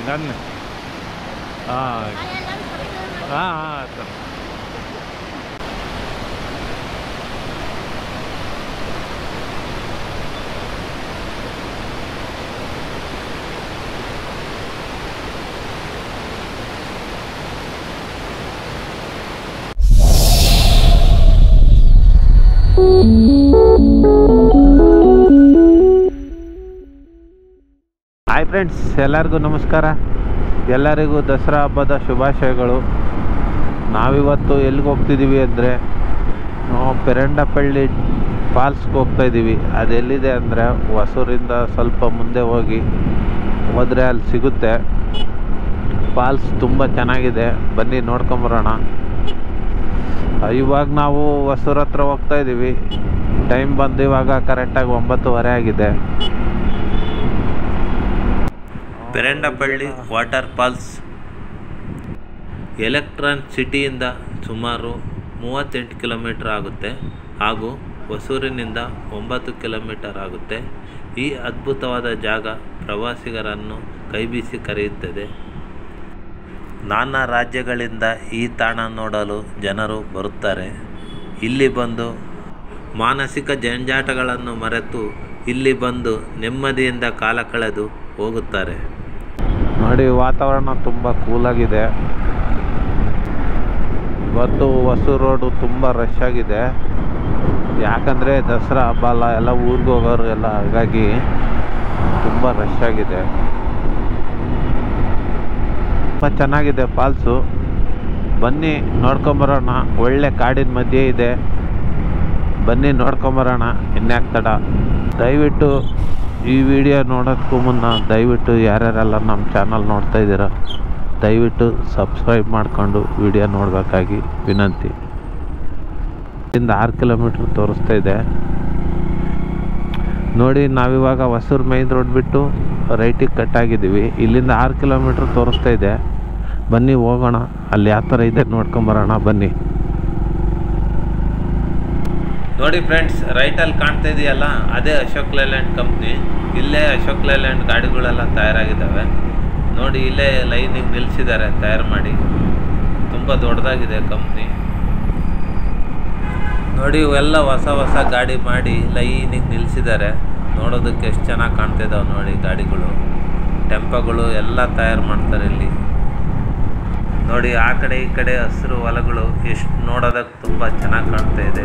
Gun ಹಾಂ ಹಾಂ ಹಾಂ ಸರ್ ಹಾಯ್ ಫ್ರೆಂಡ್ಸ್ ಎಲ್ಲರಿಗೂ ನಮಸ್ಕಾರ ಎಲ್ಲರಿಗೂ ದಸರಾ ಹಬ್ಬದ ಶುಭಾಶಯಗಳು ನಾವಿವತ್ತು ಎಲ್ಲಿಗೆ ಹೋಗ್ತಿದ್ದೀವಿ ಅಂದರೆ ನಾವು ಪೆರಂಡಪಳ್ಳಿ ಫಾಲ್ಸ್ಗೆ ಹೋಗ್ತಾ ಇದ್ದೀವಿ ಅದು ಎಲ್ಲಿದೆ ಅಂದರೆ ಹೊಸೂರಿಂದ ಸ್ವಲ್ಪ ಮುಂದೆ ಹೋಗಿ ಹೋದರೆ ಅಲ್ಲಿ ಸಿಗುತ್ತೆ ಫಾಲ್ಸ್ ತುಂಬ ಚೆನ್ನಾಗಿದೆ ಬನ್ನಿ ನೋಡ್ಕೊಂಬರೋಣ ಇವಾಗ ನಾವು ಹೊಸೂರ್ ಹತ್ರ ಹೋಗ್ತಾ ಇದ್ದೀವಿ ಟೈಮ್ ಬಂದು ಇವಾಗ ಕರೆಕ್ಟಾಗಿ ಒಂಬತ್ತುವರೆ ಆಗಿದೆ ಪೆರಂಡಪಳ್ಳಿ ವಾಟರ್ ಫಾಲ್ಸ್ ಎಲೆಕ್ಟ್ರಾನ್ ಸಿಟಿಯಿಂದ ಸುಮಾರು ಮೂವತ್ತೆಂಟು ಕಿಲೋಮೀಟರ್ ಆಗುತ್ತೆ ಹಾಗೂ ಹೊಸೂರಿನಿಂದ ಒಂಬತ್ತು ಕಿಲೋಮೀಟರ್ ಆಗುತ್ತೆ ಈ ಅದ್ಭುತವಾದ ಜಾಗ ಪ್ರವಾಸಿಗರನ್ನು ಕೈಬೀಸಿ ಕರೆಯುತ್ತದೆ ನಾನಾ ರಾಜ್ಯಗಳಿಂದ ಈ ತಾಣ ನೋಡಲು ಜನರು ಬರುತ್ತಾರೆ ಇಲ್ಲಿ ಬಂದು ಮಾನಸಿಕ ಜಂಜಾಟಗಳನ್ನು ಮರೆತು ಇಲ್ಲಿ ಬಂದು ನೆಮ್ಮದಿಯಿಂದ ಕಾಲ ಕಳೆದು ಹೋಗುತ್ತಾರೆ ನೋಡಿ ವಾತಾವರಣ ತುಂಬ ಕೂಲಾಗಿದೆ ಇವತ್ತು ಹೊಸೂರು ರೋಡು ತುಂಬ ರಶ್ ಆಗಿದೆ ಯಾಕಂದರೆ ದಸರಾ ಹಬ್ಬ ಅಲ್ಲ ಎಲ್ಲ ಊರಿಗೆ ಹೋಗೋರು ಎಲ್ಲ ಹಾಗಾಗಿ ತುಂಬ ರಶ್ ಆಗಿದೆ ತುಂಬ ಚೆನ್ನಾಗಿದೆ ಫಾಲ್ಸು ಬನ್ನಿ ನೋಡ್ಕೊಂಬರೋಣ ಒಳ್ಳೆ ಕಾಡಿನ ಮಧ್ಯೆ ಇದೆ ಬನ್ನಿ ನೋಡ್ಕೊಂಬರೋಣ ಇನ್ಯಾಕೆ ತಡ ದಯವಿಟ್ಟು ಈ ವಿಡಿಯೋ ನೋಡೋದಕ್ಕೂ ಮುನ್ನ ದಯವಿಟ್ಟು ಯಾರ್ಯಾರೆಲ್ಲ ನಮ್ಮ ಚಾನಲ್ ನೋಡ್ತಾ ಇದ್ದೀರ ದಯವಿಟ್ಟು ಸಬ್ಸ್ಕ್ರೈಬ್ ಮಾಡಿಕೊಂಡು ವಿಡಿಯೋ ನೋಡಬೇಕಾಗಿ ವಿನಂತಿ ಇಲ್ಲಿಂದ ಆರು ಕಿಲೋಮೀಟ್ರ್ ತೋರಿಸ್ತಾ ಇದೆ ನೋಡಿ ನಾವಿವಾಗ ಹೊಸೂರು ಮೈನ್ ರೋಡ್ ಬಿಟ್ಟು ರೈಟಿಗೆ ಕಟ್ ಆಗಿದ್ದೀವಿ ಇಲ್ಲಿಂದ ಆರು ಕಿಲೋಮೀಟ್ರ್ ತೋರಿಸ್ತಾ ಇದೆ ಬನ್ನಿ ಹೋಗೋಣ ಅಲ್ಲಿ ಯಾವ ಥರ ಇದೆ ನೋಡ್ಕೊಂಬರೋಣ ಬನ್ನಿ ನೋಡಿ ಫ್ರೆಂಡ್ಸ್ ರೈಟಲ್ಲಿ ಕಾಣ್ತಾ ಇದೆಯಲ್ಲ ಅದೇ ಅಶೋಕ್ ಲೇಲ್ಯಾಂಡ್ ಕಂಪ್ನಿ ಇಲ್ಲೇ ಅಶೋಕ್ ಲೇಲ್ಯಾಂಡ್ ಗಾಡಿಗಳೆಲ್ಲ ತಯಾರಾಗಿದ್ದಾವೆ ನೋಡಿ ಇಲ್ಲೇ ಲೈನಿಗೆ ನಿಲ್ಲಿಸಿದ್ದಾರೆ ತಯಾರು ಮಾಡಿ ತುಂಬ ದೊಡ್ಡದಾಗಿದೆ ಕಂಪ್ನಿ ನೋಡಿ ಇವೆಲ್ಲ ಹೊಸ ಹೊಸ ಗಾಡಿ ಮಾಡಿ ಲೈನಿಗೆ ನಿಲ್ಲಿಸಿದ್ದಾರೆ ನೋಡೋದಕ್ಕೆ ಎಷ್ಟು ಚೆನ್ನಾಗಿ ಕಾಣ್ತಿದ್ದಾವೆ ನೋಡಿ ಗಾಡಿಗಳು ಟೆಂಪೋಗಳು ಎಲ್ಲ ತಯಾರು ಮಾಡ್ತಾರೆ ಇಲ್ಲಿ ನೋಡಿ ಆ ಕಡೆ ಈ ಕಡೆ ಹಸಿರು ಹೊಲಗಳು ಎಷ್ಟು ನೋಡೋದಕ್ಕೆ ತುಂಬ ಚೆನ್ನಾಗಿ ಕಾಣ್ತಾ ಇದೆ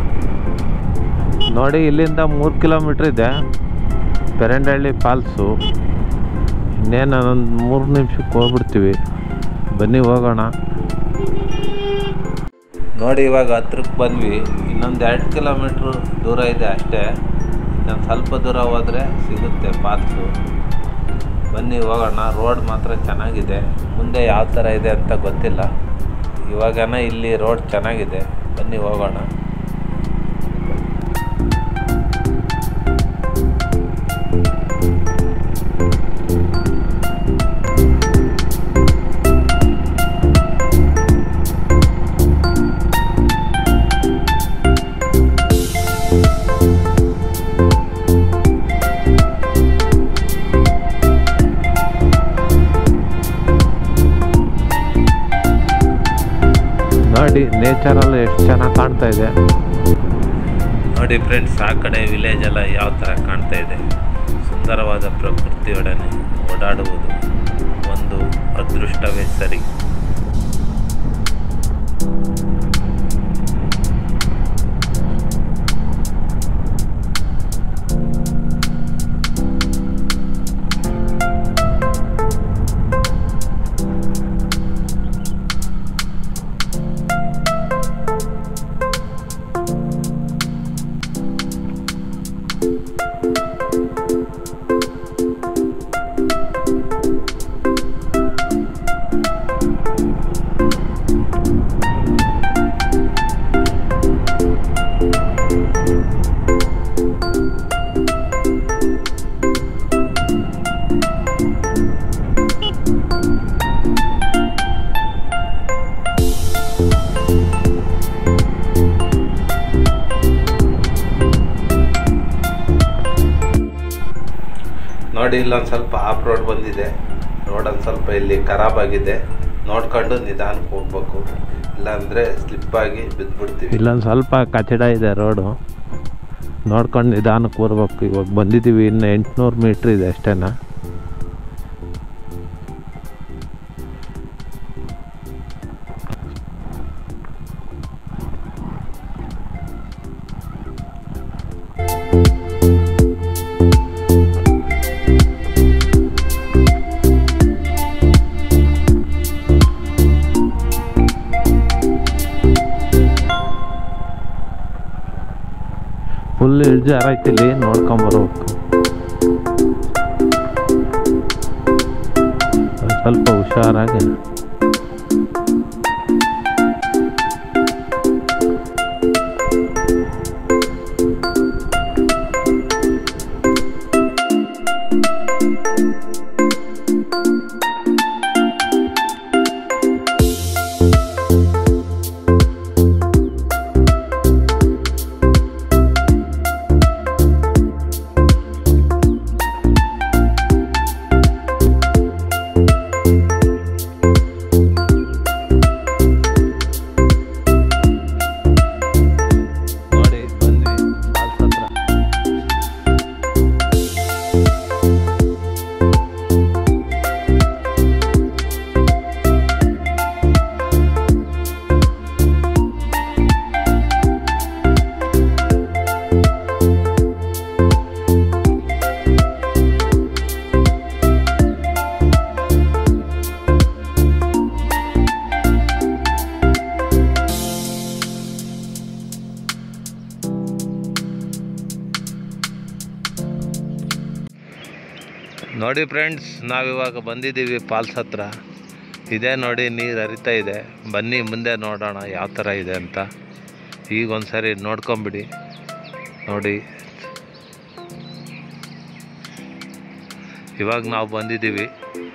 ನೋಡಿ ಇಲ್ಲಿಂದ ಮೂರು ಕಿಲೋಮೀಟ್ರ್ ಇದೆ ಪೆರಂಡಳ್ಳಿ ಫಾಲ್ಸು ಇನ್ನೇನು ಒಂದು ಮೂರು ನಿಮಿಷಕ್ಕೆ ಹೋಗ್ಬಿಡ್ತೀವಿ ಬನ್ನಿ ಹೋಗೋಣ ನೋಡಿ ಇವಾಗ ಹತ್ರಕ್ಕೆ ಬಂದ್ವಿ ಇನ್ನೊಂದು ಎರಡು ಕಿಲೋಮೀಟ್ರ್ ದೂರ ಇದೆ ಅಷ್ಟೇ ಇನ್ನೊಂದು ಸ್ವಲ್ಪ ದೂರ ಹೋದರೆ ಸಿಗುತ್ತೆ ಪಾರ್ಕ್ಸು ಬನ್ನಿ ಹೋಗೋಣ ರೋಡ್ ಮಾತ್ರ ಚೆನ್ನಾಗಿದೆ ಮುಂದೆ ಯಾವ ಥರ ಇದೆ ಅಂತ ಗೊತ್ತಿಲ್ಲ ಇವಾಗನ ಇಲ್ಲಿ ರೋಡ್ ಚೆನ್ನಾಗಿದೆ ಬನ್ನಿ ಹೋಗೋಣ ನೋಡಿ ನೇಚರಲ್ಲಿ ಎಷ್ಟು ಚೆನ್ನಾಗಿ ಕಾಣ್ತಾ ಇದೆ ನೋಡಿ ಫ್ರೆಂಡ್ಸ್ ಆ ಕಡೆ ವಿಲೇಜ್ ಎಲ್ಲ ಯಾವ ಥರ ಕಾಣ್ತಾ ಇದೆ ಸುಂದರವಾದ ಪ್ರಕೃತಿಯೊಡನೆ ಓಡಾಡುವುದು ಒಂದು ಅದೃಷ್ಟವೇ ಸರಿ ನೋಡಿ ಇಲ್ಲೊಂದು ಸ್ವಲ್ಪ ಆಫ್ ರೋಡ್ ಬಂದಿದೆ ರೋಡ್ ಒಂದು ಸ್ವಲ್ಪ ಇಲ್ಲಿ ಖರಾಬ್ ಆಗಿದೆ ನೋಡ್ಕೊಂಡು ನಿಧಾನಕ್ಕೆ ಹೋಗ್ಬೇಕು ಇಲ್ಲಾಂದರೆ ಸ್ಲಿಪ್ಪಾಗಿ ಬಿದ್ದುಬಿಡ್ತೀವಿ ಇಲ್ಲೊಂದು ಸ್ವಲ್ಪ ಕಚಡ ಇದೆ ರೋಡು ನೋಡ್ಕೊಂಡು ನಿಧಾನಕ್ಕೆ ಬರ್ಬೇಕು ಇವಾಗ ಬಂದಿದ್ದೀವಿ ಇನ್ನು ಎಂಟುನೂರು ಮೀಟ್ರ್ ಇದೆ ಅಷ್ಟೇನಾ ಫುಲ್ ಇಳ್ಜಾರ್ ಐತಿ ಇಲ್ಲಿ ನೋಡ್ಕೊಂಬರ್ಬೇಕು ಒಂದ್ ಸ್ವಲ್ಪ ಹುಷಾರಾಗಿ ನೋಡಿ ಬಂದ್ವಿ ಫಾಲ್ಸ್ ಹತ್ರ ನೋಡಿ ಫ್ರೆಂಡ್ಸ್ ನಾವಿವಾಗ ಬಂದಿದ್ದೀವಿ ಫಾಲ್ಸ್ ಹತ್ರ ಇದೇ ನೋಡಿ ನೀರು ಹರಿತಾ ಇದೆ ಬನ್ನಿ ಮುಂದೆ ನೋಡೋಣ ಯಾವ ಥರ ಇದೆ ಅಂತ ಈಗ ಒಂದ್ಸರಿ ನೋಡ್ಕೊಂಬಿಡಿ ನೋಡಿ ಇವಾಗ ನಾವು ಬಂದಿದ್ದೀವಿ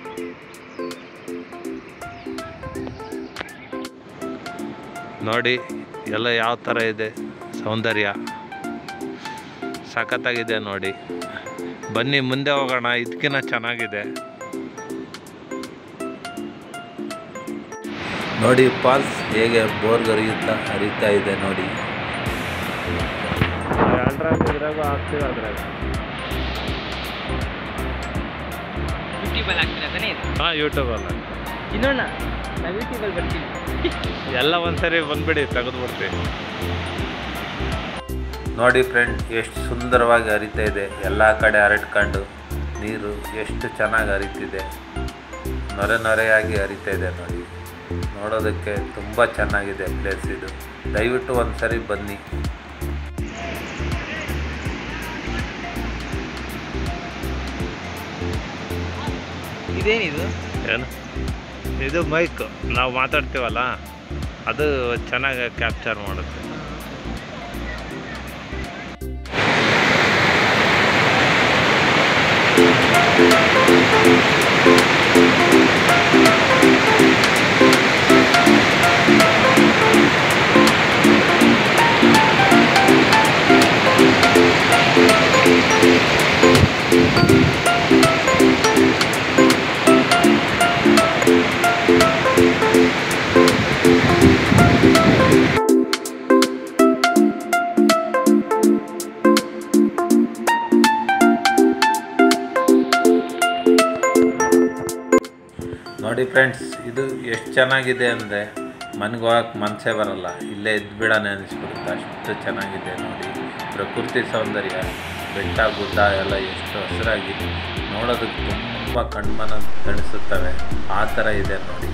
ನೋಡಿ ಎಲ್ಲ ಯಾವ ಥರ ಇದೆ ಸೌಂದರ್ಯ ಸಖತ್ತಾಗಿದೆ ನೋಡಿ ಬನ್ನಿ ಮುಂದೆ ಹೋಗೋಣ ಇದಕ್ಕಿಂತ ಚೆನ್ನಾಗಿದೆ ನೋಡಿ ಫಾಲ್ಸ್ ಹೇಗೆ ಬೋರ್ಗ್ ಹರಿಯುತ್ತಾ ಹರಿತಾ ಇದೆ ನೋಡಿ ಆಗ್ತೀವಿ ಅದ್ರಾಗ ಯೂಟ್ಯೂಬಲ್ಲಿ ಹಾಕ್ತೀರಾ ತಾನೇ ಇದು ಹಾಂ ಯೂಟ್ಯೂಬಲ್ಲ ಇನ್ನೊಣ್ಣ ನಾವು ಯೂಟ್ಯೂಬಲ್ಲಿ ಬರ್ತೀವಿ ಎಲ್ಲ ಒಂದ್ಸರಿ ಬಂದ್ಬಿಡಿ ತೆಗೆದ್ಬಿಡ್ತೀವಿ ನೋಡಿ ಫ್ರೆಂಡ್ ಎಷ್ಟು ಸುಂದರವಾಗಿ ಹರಿತಾ ಇದೆ ಎಲ್ಲ ಕಡೆ ಹರಡ್ಕೊಂಡು ನೀರು ಎಷ್ಟು ಚೆನ್ನಾಗಿ ಹರಿತಿದೆ ನೊರೆ ನೊರೆಯಾಗಿ ಹರಿತಾ ಇದೆ ನೋಡಿ ನೋಡೋದಕ್ಕೆ ತುಂಬ ಚೆನ್ನಾಗಿದೆ ಪ್ಲೇಸ್ ಇದು ದಯವಿಟ್ಟು ಒಂದು ಸರಿ ಬನ್ನಿ ಇದೇನಿದು ಏನು ಇದು ಮೈಕ್ ನಾವು ಮಾತಾಡ್ತೀವಲ್ಲ ಅದು ಚೆನ್ನಾಗಿ ಕ್ಯಾಪ್ಚರ್ ಮಾಡುತ್ತೆ ನೋಡಿ ಫ್ರೆಂಡ್ಸ್ ಇದು ಎಷ್ಟು ಚೆನ್ನಾಗಿದೆ ಅಂದರೆ ಮನೆಗೆ ಹೋಗಕ್ಕೆ ಮನಸ್ಸೇ ಬರಲ್ಲ ಇಲ್ಲೇ ಇದ್ಬಿಡೋಣ ಅನಿಸ್ಬಿಡುತ್ತೆ ಅಷ್ಟು ಚೆನ್ನಾಗಿದೆ ನೋಡಿ ಪ್ರಕೃತಿ ಸೌಂದರ್ಯ ಬೆಟ್ಟ ಗುಡ್ಡ ಎಲ್ಲ ಎಷ್ಟು ಹಸಿರಾಗಿ ನೋಡೋದಕ್ಕೆ ತುಂಬ ಕಣ್ಮನ ತಣಿಸುತ್ತವೆ ಆ ಥರ ಇದೆ ನೋಡಿ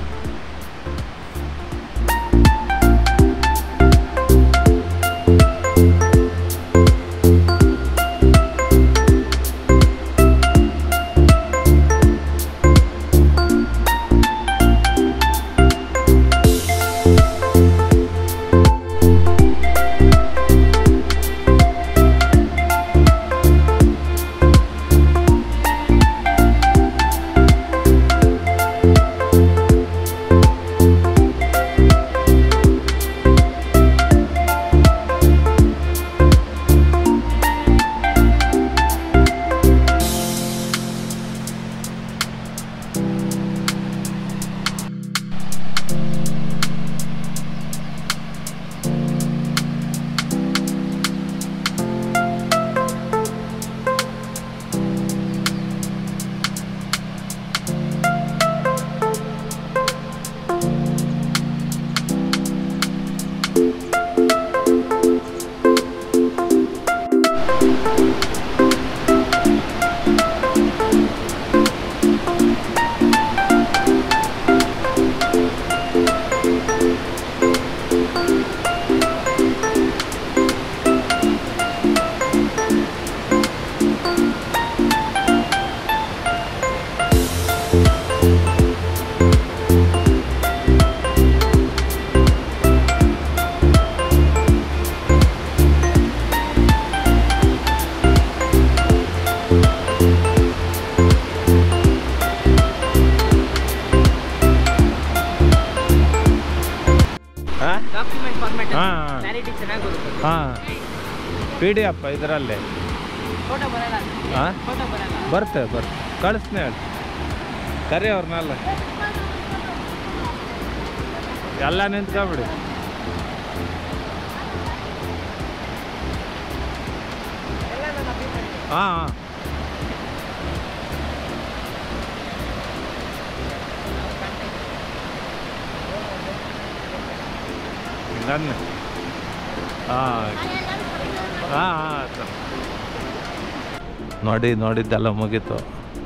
ಪಿ ಡಿ ಎಫ್ ಇದರಲ್ಲಿ ಫೋಟೋ ಬರಲ್ಲ ಹಾ? ಫೋಟೋ ಬರಲ್ಲ ಬರ್ತೆ ಬರ್ತೆ ಕಳಿಸ್ನೇ ಹೇಳಿ ಕರಿ ಅವ್ರನ್ನೆಲ್ಲ ಎಲ್ಲ ನಿಂತ್ಕೊಬಿಡಿ ಎಲ್ಲ ನನ್ನ ಅಭಿಪ್ರಾಯ. ಹಾಂ ಹಾಂ ಹಿಂಗನ್ನೆ ಹಾಂ ಹಾಂ ಹಾಂ ನೋಡಿ ನೋಡಿದ್ದೆಲ್ಲ ಮುಗೀತು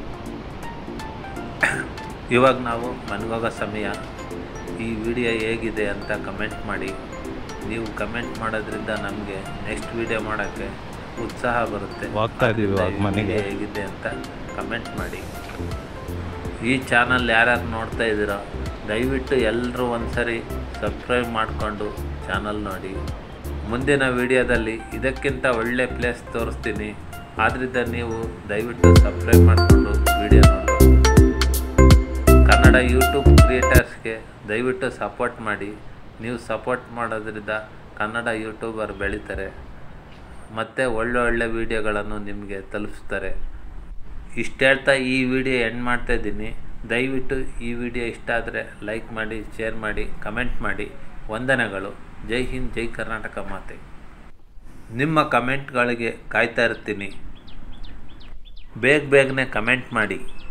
ಇವಾಗ ನಾವು ಮನೆಗೋಗೋ ಸಮಯ ಈ ವಿಡಿಯೋ ಹೇಗಿದೆ ಅಂತ ಕಮೆಂಟ್ ಮಾಡಿ ನೀವು ಕಮೆಂಟ್ ಮಾಡೋದ್ರಿಂದ ನಮಗೆ ನೆಕ್ಸ್ಟ್ ವಿಡಿಯೋ ಮಾಡೋಕ್ಕೆ ಉತ್ಸಾಹ ಬರುತ್ತೆ ಹೋಗ್ತಾ ಇದೀವಿ ಇವಾಗ ಈ ಮನೆಗೆ. ವಿಡಿಯೋ ಹೇಗಿದೆ ಅಂತ ಕಮೆಂಟ್ ಮಾಡಿ ಈ ಚಾನಲ್ ಯಾರ್ಯಾರು ನೋಡ್ತಾ ಇದ್ದೀರೋ ದಯವಿಟ್ಟು ಎಲ್ಲರೂ ಒಂದ್ಸರಿ ಸಬ್ಸ್ಕ್ರೈಬ್ ಮಾಡಿಕೊಂಡು ಚಾನಲ್ ನೋಡಿ ಮುಂದಿನ ವಿಡಿಯೋದಲ್ಲಿ ಇದಕ್ಕಿಂತ ಒಳ್ಳೆ ಪ್ಲೇಸ್ ತೋರಿಸ್ತೀನಿ ಆದ್ದರಿಂದ ನೀವು ದಯವಿಟ್ಟು ಸಬ್ಸ್ಕ್ರೈಬ್ ಮಾಡಿಕೊಂಡು ವಿಡಿಯೋ ನೋಡಬೇಕು ಕನ್ನಡ ಯೂಟ್ಯೂಬ್ ಕ್ರಿಯೇಟರ್ಸ್ಗೆ ದಯವಿಟ್ಟು ಸಪೋರ್ಟ್ ಮಾಡಿ ನೀವು ಸಪೋರ್ಟ್ ಮಾಡೋದ್ರಿಂದ ಕನ್ನಡ ಯೂಟ್ಯೂಬರ್ ಬೆಳೀತಾರೆ ಮತ್ತು ಒಳ್ಳೆ ಒಳ್ಳೆ ವೀಡಿಯೋಗಳನ್ನು ನಿಮಗೆ ತಲುಪಿಸ್ತಾರೆ ಇಷ್ಟು ಹೇಳ್ತಾ ಈ ವಿಡಿಯೋ ಎಂಡ್ ಮಾಡ್ತಾ ಇದ್ದೀನಿ ದಯವಿಟ್ಟು ಈ ವಿಡಿಯೋ ಇಷ್ಟ ಆದರೆ ಲೈಕ್ ಮಾಡಿ ಶೇರ್ ಮಾಡಿ ಕಮೆಂಟ್ ಮಾಡಿ ವಂದನೆಗಳು ಜೈ ಹಿಂದ್ ಜೈ ಕರ್ನಾಟಕ ಮಾತೆ ನಿಮ್ಮ ಕಮೆಂಟ್ಗಳಿಗೆ ಕಾಯ್ತಾ ಇರ್ತೀನಿ ಬೇಗ ಬೇಗನೆ ಕಮೆಂಟ್ ಮಾಡಿ